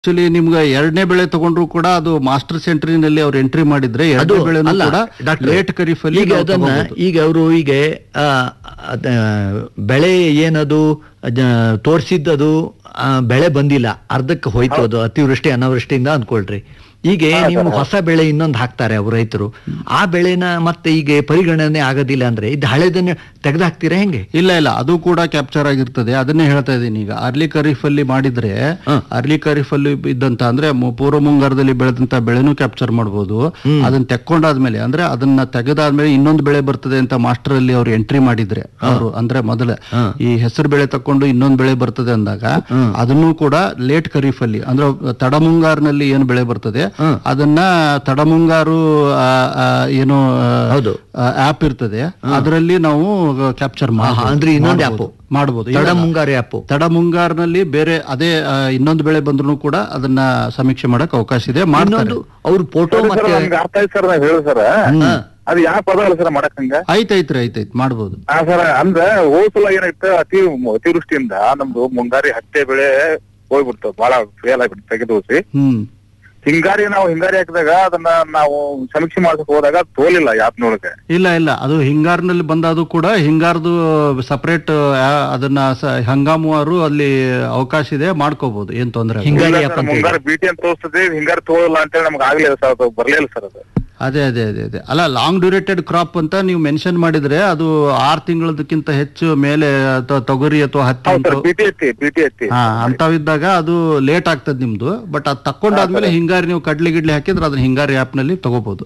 Actually ನಿಮ್ಗೆ ಎರಡನೇ ಬೆಳೆ ತಗೊಂಡ್ರು ಕೂಡ ಅದು ಮಾಸ್ಟರ್ ಸೆಂಟ್ರಿನಲ್ಲಿ ಅವ್ರು ಎಂಟ್ರಿ ಮಾಡಿದ್ರೆ ಅದು ಎರಡನೇ ಬೆಳೆನೂ ಅಲ್ಲ ಕೂಡ ಡಾಕ್ಟ್ರೆ, ಲೇಟ್ ಖರೀಫ್ ಅಲ್ಲಿ ಈಗ ಅದನ್ನ ಈಗ ಅವರು ಈಗ ಆ, ಅದ, ಬೆಳೆ ಏನದು ಅದ- ತೋರ್ಸಿದ್ದದು ಆ, ಬೆಳೆ ಬಂದಿಲ್ಲ ಅರ್ಧಕ್ಕೆ ಹೋಯ್ತು ಅದು ಅತಿವೃಷ್ಟಿ ಅನಾವೃಷ್ಟಿಯಿಂದ ಅಂದ್ಕೊಳ್ರಿ ಈಗ ನೀವು ಹೊಸ ಬೆಳೆ ಇನ್ನೊಂದು ಹಾಕ್ತಾರೆ ಅವ್ರು ರೈತರು ಆ ಬೆಳೆನ ಮತ್ತೆ ಈಗ ಪರಿಗಣನೆ ಆಗೋದಿಲ್ಲ ಅಂದ್ರೆ ಇದು ಹಳೆದನ್ನ ತೆಗೆದು ಹಾಕ್ತೀರಾ ಹೆಂಗೆ ಇಲ್ಲ ಇಲ್ಲ ಅದು ಕೂಡ ಕ್ಯಾಪ್ಚರ್ ಆಗಿರ್ತದೆ ಅದನ್ನೇ ಹೇಳ್ತಾ ಇದ್ದೀನಿ ಈಗ ಅರ್ಲಿ ಖರೀಫ್ ಅಲ್ಲಿ ಮಾಡಿದ್ರೆ ಹ. ಅರ್ಲಿ ಖರೀಫ್ ಅಲ್ಲಿ ಇದ್ದಂತ ಅಂದ್ರೆ ಮು- ಪೂರ್ವ ಮುಂಗಾರದಲ್ಲಿ ಬೆಳೆದಂತ ಬೆಳೆನೂ ಕ್ಯಾಪ್ಚರ್ ಮಾಡಬಹುದು ಅದನ್ನ ತೆಕ್ಕೊಂಡಾದ್ಮೇಲೆ ಅಂದ್ರೆ ಅದನ್ನ ತೆಗೆದಾದ್ಮೇಲೆ ಇನ್ನೊಂದು ಬೆಳೆ ಬರ್ತದೆ ಅಂತ ಮಾಸ್ಟರ್ ಅಲ್ಲಿ ಅವ್ರು ಎಂಟ್ರಿ ಮಾಡಿದ್ರೆ ಅವರು ಅಂದ್ರೆ ಮೊದಲ ಈ ಹೆಸರು ಬೆಳೆ ತಕೊಂಡು ಇನ್ನೊಂದು ಬೆಳೆ ಬರ್ತದೆ ಅಂದಾಗ ಅದನ್ನು ಕೂಡ ಲೇಟ್ ಖರೀಫ್ ಅಲ್ಲಿ ಅಂದ್ರೆ ತಡ ಮುಂಗಾರಿನಲ್ಲಿ ಏನು ಬೆಳೆ ಬರ್ತದೆ ಅದನ್ನ ತಡ ಮುಂಗಾರು ಆ, ಆ, ಏನು ಹೌದು. ಆಪ್ ಇರ್ತದೆ ಅದರಲ್ಲಿ ನಾವು ಕ್ಯಾಪ್ಚರ್ ಆಹಾ, ಅಂದ್ರೆ ಇನ್ನೊಂದು app. ಮಾಡಬಹುದು ತಡ ಮುಂಗಾರು ಆ್ಯಪು ತಡ ಮುಂಗಾರಿನಲ್ಲಿ ಬೇರೆ ಅದೇ ಆ, ಇನ್ನೊಂದು ಬೆಳೆ ಬಂದ್ರು ಕೂಡ ಅದನ್ನ ಸಮೀಕ್ಷೆ ಮಾಡಕ್ ಅವಕಾಶ ಇದೆ ಮಾಡ್ತಾರೆ ಇನ್ನೊಂದು ಅವ್ರ ಫೋಟೋ ಸರ್, ಮತ್ತೆ ನಮ್ಗೆ ಅರ್ಥ ಆಯ್ತು ಸರ್ ನಾವ್ ಹೇಳುದು ಸರ್ ಅದು ಯಾವ ಪದ ಅಲ್ಲ ಸರ್ ಮಾಡಕ್ ಹಂಗ ಆಯ್ತಾಯ್ತ್ರಿ ಆಯ್ತಾಯ್ತು ಮಾಡ್ಬೋದು ಆ ಸರ್ ಅಂದ್ರ ಹೋದ್ಸಲ ಏನಾಯ್ತು ಅತಿ ಅತಿವೃಷ್ಟಿಯಿಂದ ನಮ್ದು ಮುಂಗಾರಿ ಹತ್ತೆ ಬೆಳೆ ಹೋಗ್ಬಿಡ್ತು ಬಹಳ ಫೇಲ್ ಆಗ್ಬಿಡ್ತು ತೆಗೆದೋಸಿ ಹ್ಮ್ ಹಿಂಗಾರಿ ನಾವು ಹಿಂಗಾರಿ ಹಾಕಿದಾಗ ಅದನ್ನ ನಾವು ಸಮೀಕ್ಷೆ ಮಾಡ್ಸಕ್ ಹೋದಾಗ ತೋಲಿಲ್ಲ ಯಾಪ್ನೊಳಗೆ ಇಲ್ಲ ಇಲ್ಲ ಅದು ಹಿಂಗಾರಿನಲ್ಲಿ ಬಂದಾದು ಕೂಡ ಹಿಂಗಾರದು ಸಪರೇಟ್ ಅದನ್ನ ಸ- ಹಂಗಾಮುವಾರು ಅಲ್ಲಿ ಅವಕಾಶ ಇದೆ ಮಾಡ್ಕೋಬಹುದು ಏನ್ ತೊಂದ್ರೆ ಆಗಲ್ಲ. ಹಿಂಗಾರಿ ಇಲ್ಲ ಆ್ಯಪ್ ಸರ್, ಅಂತ ಹೇಳಿ. ಮುಂಗಾರಿ ಬಿಟಿ ಅಂತ ತೋರಿಸ್ತದೆ ಹಿಂಗಾರಿ ತೋಳಲ್ಲ ಅಂತೇಳಿ ನಮ್ಗೆ ಆಗ್ಲಿಲ್ಲ ಸರ್ ಅದು ಬರ್ಲಿಲ್ಲ ಸರ್ ಅದು ಅದೇ ಅದೇ ಅದೇ ಅದೇ ಅಲ್ಲ ಲಾಂಗ್ ಡ್ಯೂರೇಟೆಡ್ ಕ್ರಾಪ್ ಅಂತ ನೀವು ಮೆನ್ಷನ್ ಮಾಡಿದ್ರೆ ಅದು ಆರ್ ತಿಂಗಳದಕ್ಕಿಂತ ಹೆಚ್ಚು ಮೇಲೆ ಅಥವಾ ತೊಗರಿ ಅಥವಾ ಹತ್ತಿ ಹೌದು ಸರ್ ಉಂಟು. ಬಿಟಿ ಎತ್ತಿ ಬಿಟಿ ಎತ್ತಿ ಹಾ ಅಂತವಿದ್ದಾಗ ಅದು ಲೇಟ್ ಆಗ್ತದೆ ನಿಮ್ದು ಬಟ್ ಅದು ತಕೊಂಡಾದ್ಮೇಲೆ ಹಿಂಗಾರಿ ನೀವು ಕಡ್ಲಿ ಗಿಡ್ಲಿ ಹಾಕಿದ್ರೆ ಅದನ್ನ ಹಿಂಗಾರಿ ಆಪ್ ನಲ್ಲಿ ತಗೋಬಹುದು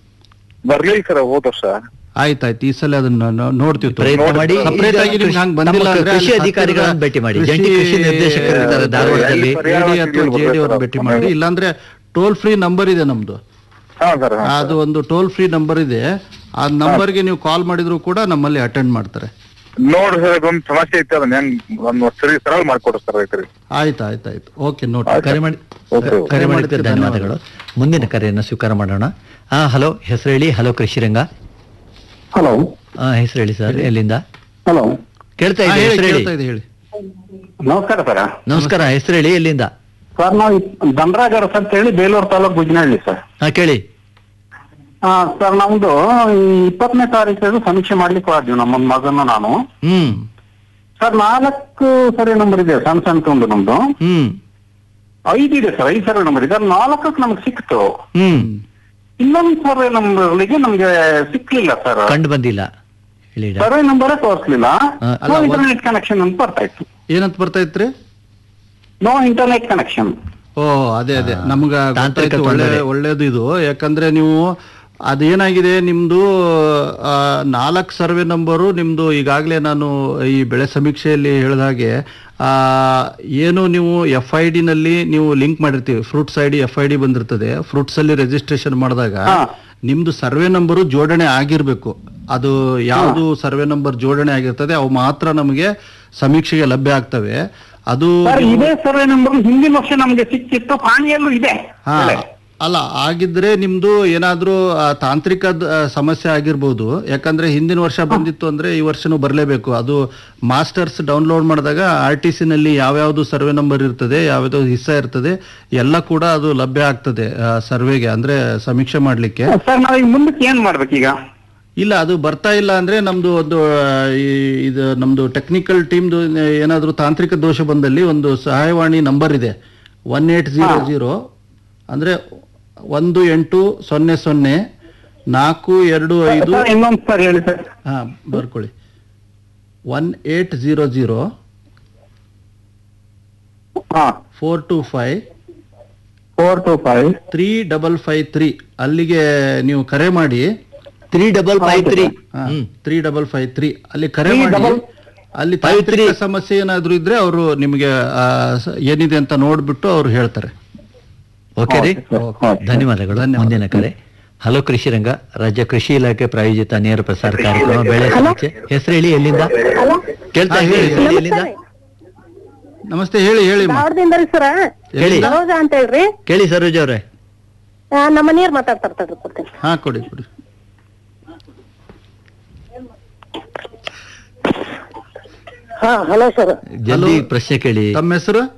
ಬರ್ಲಿಲ್ಲ ಸರ್ ಹೋದ ವರ್ಷ ಆಯ್ತಾಯ್ತು ಈ ಸಲ ಅದನ್ನ ನೋ- ನೋಡ್ತೀವಿ ತಗೋ. ಪ್ರಯತ್ನ ಮಾಡಿ Separate ಈಗ ಆಗಿ ನಿಮ್ಗೆ ಕೃಷಿ- ಹಂಗ್ ಬಂದಿಲ್ಲ ನಮ್ಮ ಅಂದ್ರೆ ಕೃಷಿ ಅಲ್ಲಿ ಅಧಿಕಾರಿಗಳನ್ನ ಹತ್ತಿರದ ಭೇಟಿ ಮಾಡಿ. ಕೃಷಿ ಜಂಟಿ ಕೃಷಿ ನಿರ್ದೇಶಕರಿದ್ದಾರೆ ಧಾರವಾಡದಲ್ಲಿ. AD ಅಥವಾ JD ಅವ್ರನ್ನ ಭೇಟಿ ಮಾಡಿ ಇಲ್ಲಾಂದ್ರೆ ಟೋಲ್ ಫ್ರೀ ನಂಬರ್ ಇದೆ ನಮ್ದು ಹಾ ಸರ್ ಹಾ. ಅದು ಒಂದು ಟೋಲ್ ಫ್ರೀ ನಂಬರ್ ಇದೆ ಆ ನಂಬರ್ಗೆ ನೀವು ಕಾಲ್ ಮಾಡಿದ್ರು ಕೂಡ ನಮ್ಮಲ್ಲಿ ಅಟೆಂಡ್ ಮಾಡ್ತಾರೆ ನೋಡ್ರಿ ಸರ್ ಅದೊಂದು ಸಮಸ್ಯೆ ಐತೆ ಅದನ್ನ ಹೆಂಗ್ ಒಂದ್ ಸರಿ ಸರಳ ಮಾಡ್ಕೊಡ್ರಿ ಸರ್ ರೈತರಿಗೆ ಆಯ್ತು ಆಯ್ತಾಯ್ತು ಓಕೆ ನೋಟ್ ಕರೆ ಮಾಡಿ ಓಕೆ ಕರೆ ಮಾಡಿದ್ದಕ್ಕೆ ಧನ್ಯವಾದಗಳು ಮುಂದಿನ ಕರೆಯನ್ನು ಸ್ವೀಕಾರ ಮಾಡೋಣ ಹಾ ಹಲೋ ಹೆಸರು ಹೇಳಿ ಹಲೋ ಕೃಷಿರಂಗ ಹಲೋ ಆ, ಹೆಸರು ಹೇಳಿ ಸರ್ ಎಲ್ಲಿಂದ ಹಲೋ ಕೇಳ್ತಾ ಹಾ, ಇದೆ ಹೇಳಿ ಹೆಸರು ಹೇಳಿ ಕೇಳ್ತಾ ಇದೆ ಹೇಳಿ ನಮಸ್ಕಾರ ಸರ್ ನಮಸ್ಕಾರ ಹೆಸರು ಹೇಳಿ ಎಲ್ಲಿಂದ ಸರ್ ನಾವು ದಂಡ್ರಾಗರಸ್ ಅಂತ ಹೇಳಿ ಬೇಲೂರು ತಾಲೂಕು ಗುಜ್ನಹಳ್ಳಿ ಸರ್ ಹಾ ಕೇಳಿ ಆ, ಸರ್ ನಮ್ದು ಈ ಇಪ್ಪತ್ತನೇ ತಾರೀಕು ಸಮೀಕ್ಷೆ ಮಾಡ್ಲಿಕ್ಕೆ ಹೋದ್ವಿ ನಮ್ಮ ಮಗನ ನಾನು ಹ್ಮ್ ಸರ್ ನಾಲ್ಕು ಸರಿ ನಂಬರ್ ಇದೆ ಸಣ್ಣ ಸಣ್ಣ ಒಂದು ನಮ್ದು ಹ್ಮ್ ಐದು ಇದೆ ಸರ್ ಐದು ಸರಿ ನಂಬರ್ ಇದೆ ಅದ್ ನಾಲ್ಕಕ್ಕೆ ನಮ್ಗೆ ಸಿಕ್ತು ಹ್ಮ್ ಇನ್ನೊಂದು ಸರ್ವೆ ನಂಬರ್ಗೆ ನಮ್ಗೆ ಸಿಕ್ಲಿಲ್ಲ ಸರ್ ಕಂಡು ಬಂದಿಲ್ಲ ಹೇಳಿ ಡಾ- ಸರ್ವೆ ನಂಬರೇ ತೋರಿಸ್ಲಿಲ್ಲ ಆ, ಅಲ್ಲ, ನೋ ಒಂದ್- ಇಂಟರ್ನೆಟ್ ಕನೆಕ್ಷನ್ ಅಂತ ಬರ್ತಾ ಇತ್ತು ಏನಂತ ಬರ್ತಾ ಇತ್ರಿ ನೋ ಇಂಟರ್ನೆಟ್ ಕನೆಕ್ಷನ್ ಓ ಅದೇ ಅದೇ ನಮ್ಗ ತಾಂತ್ರಿಕ ಗೊತ್ತಾಯ್ತು, ಒಳ್ಳೆ ತೊಂದರೆ. ಒಳ್ಳೇದು ಇದು ಯಾಕಂದ್ರೆ ನೀವು ಅದೇನಾಗಿದೆ ನಿಮ್ದು ನಾಲ್ಕು ಸರ್ವೆ ನಂಬರು ನಿಮ್ದು ಈಗಾಗಲೇ ನಾನು ಈ ಬೆಳೆ ಸಮೀಕ್ಷೆಯಲ್ಲಿ ಹೇಳಿದ ಹಾಗೆ ಆ, ಏನು ನೀವು ಎಫ್ ಐ ನಲ್ಲಿ ನೀವು ಲಿಂಕ್ ಮಾಡಿರ್ತೀವಿ FRUITS I D F I D ಬಂದಿರ್ತದೆ ಫ್ರೂಟ್ಸ್ ಅಲ್ಲಿ ರಿಜಿಸ್ಟ್ರೇಷನ್ ಮಾಡಿದಾಗ ನಿಮ್ದು ಸರ್ವೆ ನಂಬರು ಜೋಡಣೆ ಆಗಿರ್ಬೇಕು ಅದು ಯಾವುದು ಸರ್ವೆ ನಂಬರ್ ಜೋಡಣೆ ಆಗಿರ್ತದೆ ಅವು ಮಾತ್ರ ನಮಗೆ ಸಮೀಕ್ಷೆಗೆ ಲಭ್ಯ ಆಗ್ತವೆ ಅದು ಸರ್ ಇದೇ ಸರ್ವೆ ನಂಬರ್ ಹಿಂದಿನ ವರ್ಷ ನಮ್ಗೆ ಸಿಕ್ಕಿತ್ತು ಪಾಣಿಯಲ್ಲೂ ಇದೆ ಹಾ ಬೆಳೆ. ಅಲ್ಲ ಆಗಿದ್ರೆ ನಿಮ್ದು ಏನಾದ್ರೂ ಆ, ತಾಂತ್ರಿಕ ದ- ಆ, ಸಮಸ್ಯೆ ಆಗಿರ್ಬೋದು ಯಾಕಂದ್ರೆ ಹಿಂದಿನ ವರ್ಷ ಬಂದಿತ್ತು ಅಂದ್ರೆ ಈ ವರ್ಷನೂ ಬರಲೇಬೇಕು ಅದು ಮಾಸ್ಟರ್ಸ್ ಡೌನ್ಲೋಡ್ ಮಾಡಿದಾಗ ಆರ್ ಟಿ ಸಿ ನಲ್ಲಿ ಯಾವ್ಯಾವ್ದು ಸರ್ವೆ ನಂಬರ್ ಇರ್ತದೆ ಯಾವ್ಯಾವ್ದು ಹಿಸ್ಸ ಇರ್ತದೆ ಎಲ್ಲ ಕೂಡ ಅದು ಲಭ್ಯ ಆಗ್ತದೆ ಸರ್ವೆಗೆ ಅಂದ್ರೆ ಸಮೀಕ್ಷೆ ಮಾಡ್ಲಿಕ್ಕೆ ಸರ್ ನಾವೀಗ ಮುಂದಕ್ಕೆ ಏನ್ ಮಾಡ್ಬೇಕೀಗ ಇಲ್ಲ ಅದು ಬರ್ತಾ ಇಲ್ಲ ಅಂದ್ರೆ ನಮ್ದು ಒಂದು ಆ, ಈ- ಇದು ನಮ್ದು ಟೆಕ್ನಿಕಲ್ ಟೀಮ್ದು ಏನಾದ್ರೂ ತಾಂತ್ರಿಕ ದೋಷ ಬಂದಲ್ಲಿ ಒಂದು ಸಹಾಯವಾಣಿ ನಂಬರ್ ಇದೆ ಒನ್ ಏಟ್ ಜೀರೋ ಜೀರೋ ಅಂದ್ರೆ ಒಂದು ಎಂಟು ಸೊನ್ನೆ ಸೊನ್ನೆ ನಾಲ್ಕು ಎರಡು ಐದು ಸರ್ ಇನ್ನೊಂದು ಸರ್ ಹೇಳಿ ಸರ್ ಹಾ ಬರ್ಕೊಳ್ಳಿ ಒನ್ ಏಟ್ ಜೀರೋ ಜೀರೋ ಹಾ four two five four two five three double five three ಅಲ್ಲಿಗೆ ನೀವು ಕರೆ ಮಾಡಿ three double five three three double five three ಅಲ್ಲಿ ಕರೆ Three ಮಾಡಿ double- ಅಲ್ಲಿ ತಾಂತ್ರಿಕ ಸಮಸ್ಯೆ ಏನಾದ್ರೂ ಇದ್ರೆ ಅವರು ನಿಮಗೆ ಆ, ಸ- ಏನಿದೆ ಅಂತ ನೋಡ್ಬಿಟ್ಟು ಅವ್ರು ಹೇಳ್ತಾರೆ ಓಕೆ ರೀ ಓಕೆ. ಧನ್ಯವಾದಗಳು ಮುಂದಿನ ಕರೆ ಹಲೋ ಕೃಷಿ ರಂಗ ರಾಜ್ಯ ಕೃಷಿ ಇಲಾಖೆ ಪ್ರಾಯೋಜಿತ ನೇರ ಪ್ರಸಾರ ಕಾರ್ಯಕ್ರಮ ಬೆಳೆ ಸಮೀಕ್ಷೆ ಹೆಸರು ಹೇಳಿ ಎಲ್ಲಿಂದ ಕೇಳ್ತಾ ಹಾ, ಹೇಳಿ ಹೇಳಿ. ಹೆಸರು ಹೇಳಿ, ಎಲ್ಲಿಂದ ನಮಸ್ತೆ ಹೇಳಿ ಹೇಳಿ ಅಮ್ಮ. ಧಾರವಾಡದಿಂದ ರೀ ಸರ ಹೇಳಿ ಸರೋಜ ಅಂತ ಹೇಳ್ರಿ ಕೇಳಿ ಸರೋಜ್ ಅವ್ರೆ ಆ, ನಮ್ಮ ಮನೆಯವ್ರು ಮಾತಾಡ್ತಾರ ತಡ್ರಿ ಕೊಡ್ತೀನಿ ಹಾ ಕೊಡಿ ಕೊಡಿ ಹಾ ಹಲೋ ಸರ್ ಜಲ್ದಿ ಪ್ರಶ್ನೆ ಕೇಳಿ ತಮ್ಮ ಹೆಸರು